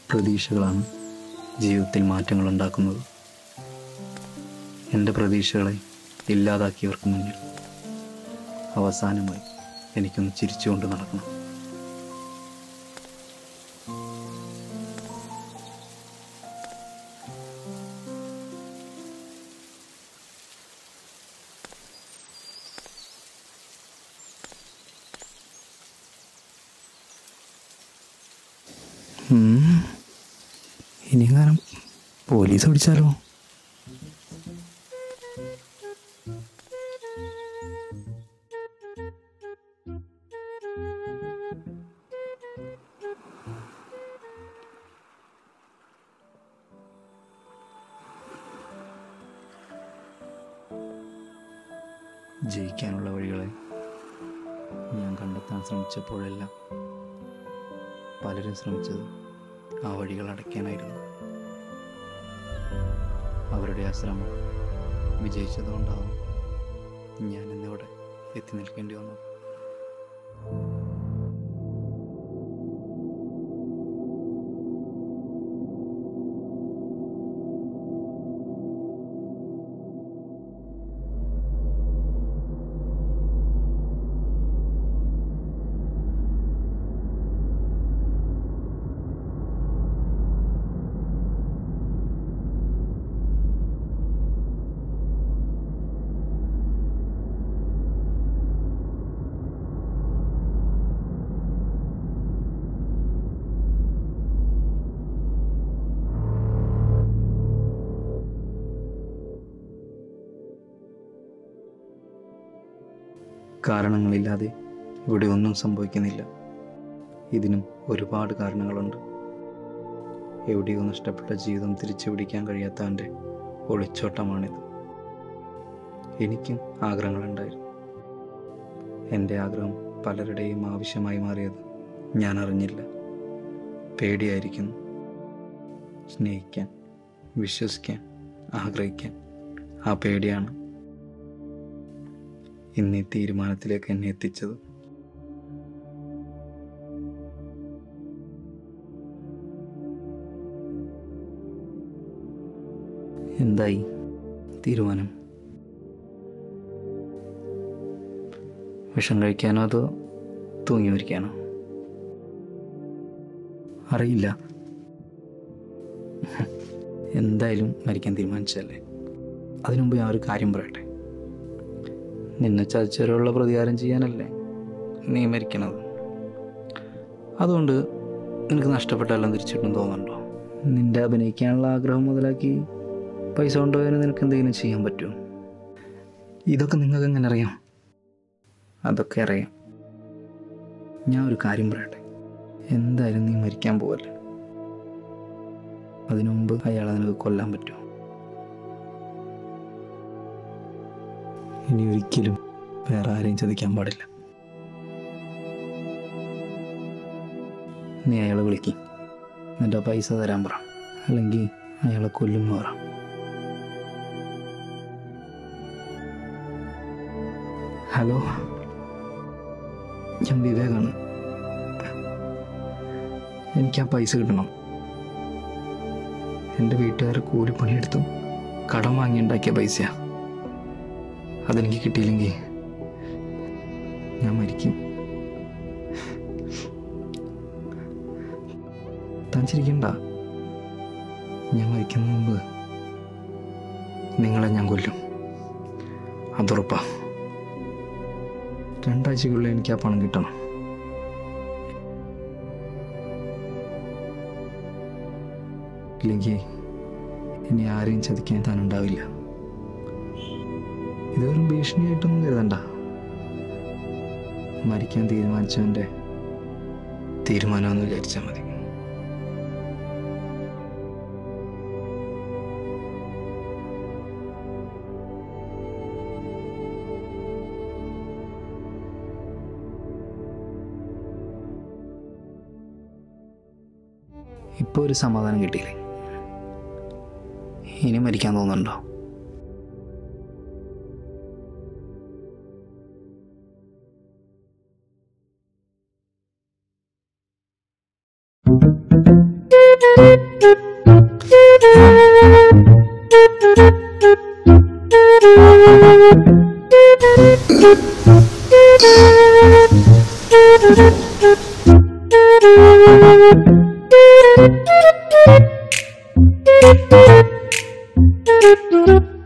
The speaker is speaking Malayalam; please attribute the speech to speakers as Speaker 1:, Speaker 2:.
Speaker 1: പ്രതീക്ഷകളാണ് ജീവിതത്തിൽ മാറ്റങ്ങൾ ഉണ്ടാക്കുന്നത് എൻ്റെ പ്രതീക്ഷകളെ ഇല്ലാതാക്കിയവർക്ക് മുന്നിൽ അവസാനമായി എനിക്കൊന്ന് ചിരിച്ചുകൊണ്ട് നടക്കണം ഇനിയെങ്ങാനും പോലീസ് പിടിച്ചാലോ ജയിക്കാനുള്ള വഴികളെ ഞാൻ കണ്ടെത്താൻ ശ്രമിച്ചപ്പോഴെല്ലാം പലരും ശ്രമിച്ചത് ആ വഴികൾ അടയ്ക്കാനായിരുന്നു അവരുടെ ആ ശ്രമം വിജയിച്ചതുകൊണ്ടാവും ഞാൻ ഇന്നിവിടെ എത്തി നിൽക്കേണ്ടി വന്നത് കാരണങ്ങളില്ലാതെ ഇവിടെ ഒന്നും സംഭവിക്കുന്നില്ല ഇതിനും ഒരുപാട് കാരണങ്ങളുണ്ട് എവിടെയോ നഷ്ടപ്പെട്ട ജീവിതം തിരിച്ചു പിടിക്കാൻ കഴിയാത്തവൻ്റെ ഒളിച്ചോട്ടമാണിത് എനിക്കും ആഗ്രഹങ്ങളുണ്ടായിരുന്നു എൻ്റെ ആഗ്രഹം പലരുടെയും ആവശ്യമായി മാറിയത് ഞാൻ അറിഞ്ഞില്ല പേടിയായിരിക്കുന്നു സ്നേഹിക്കാൻ വിശ്വസിക്കാൻ ആഗ്രഹിക്കാൻ ആ പേടിയാണ് ഇന്ന് ഈ തീരുമാനത്തിലേക്ക് എന്നെ എത്തിച്ചത് എന്തായി തീരുമാനം വിഷം കഴിക്കാനോ അതോ തൂങ്ങി മരിക്കാനോ അറിയില്ല എന്തായാലും മരിക്കാൻ തീരുമാനിച്ചല്ലേ അതിനു മുമ്പ് ഞാൻ ഒരു കാര്യം പറയട്ടെ നിന്നെ ചതിച്ചവരുള്ള പ്രതികാരം ചെയ്യാനല്ലേ നീ മരിക്കണത് അതുകൊണ്ട് നിനക്ക് നഷ്ടപ്പെട്ടെല്ലാം തിരിച്ചിട്ടും തോന്നുന്നുണ്ടോ നിന്റെ അഭിനയിക്കാനുള്ള ആഗ്രഹം മുതലാക്കി പൈസ കൊണ്ടുപോയതിന് നിനക്ക് എന്തെങ്കിലും ചെയ്യാൻ പറ്റുമോ ഇതൊക്കെ നിങ്ങൾക്ക് എങ്ങനെ അറിയാം അതൊക്കെ അറിയാം ഞാൻ ഒരു കാര്യം പറയട്ടെ എന്തായാലും നീ മരിക്കാൻ പോവല്ലേ അതിനു മുമ്പ് അയാളെ നിനക്ക് കൊല്ലാൻ പറ്റുമോ ഇനി ഒരിക്കലും വേറെ ആരെയും ചതിക്കാൻ പാടില്ല നീ അയാളെ വിളിക്ക് എന്നിട്ട് ആ പൈസ തരാൻ പറ അല്ലെങ്കിൽ അയാളെ കൊല്ലുമെന്ന് പറ ഹലോ ഞാൻ വിവേകാണ് എനിക്ക് ആ പൈസ കിട്ടണം എൻ്റെ വീട്ടുകാർ കൂലിപ്പണിയെടുത്തും കടം വാങ്ങി ഉണ്ടാക്കിയ പൈസയാണ് അതെനിക്ക് കിട്ടിയില്ലെങ്കിൽ ഞാൻ മരിക്കും താൻ ചിരിക്കണ്ട ഞാൻ മരിക്കുന്ന മുമ്പ് നിങ്ങളെ ഞാൻ കൊല്ലും അതുറപ്പാ രണ്ടാഴ്ചക്കുള്ളിൽ എനിക്ക് ആ പണം കിട്ടണം ഇല്ലെങ്കിൽ ഇനി ആരെയും ചതിക്കാൻ താനുണ്ടാവില്ല ഇത് വെറും ഭീഷണിയായിട്ടൊന്നും കരുതണ്ട മരിക്കാൻ തീരുമാനിച്ചവൻ്റെ തീരുമാനമെന്ന് വിചാരിച്ചാൽ മതി ഇപ്പോൾ ഒരു സമാധാനം കിട്ടിയില്ലേ ഇനി മരിക്കാൻ തോന്നുന്നുണ്ടോ
Speaker 2: Thank you.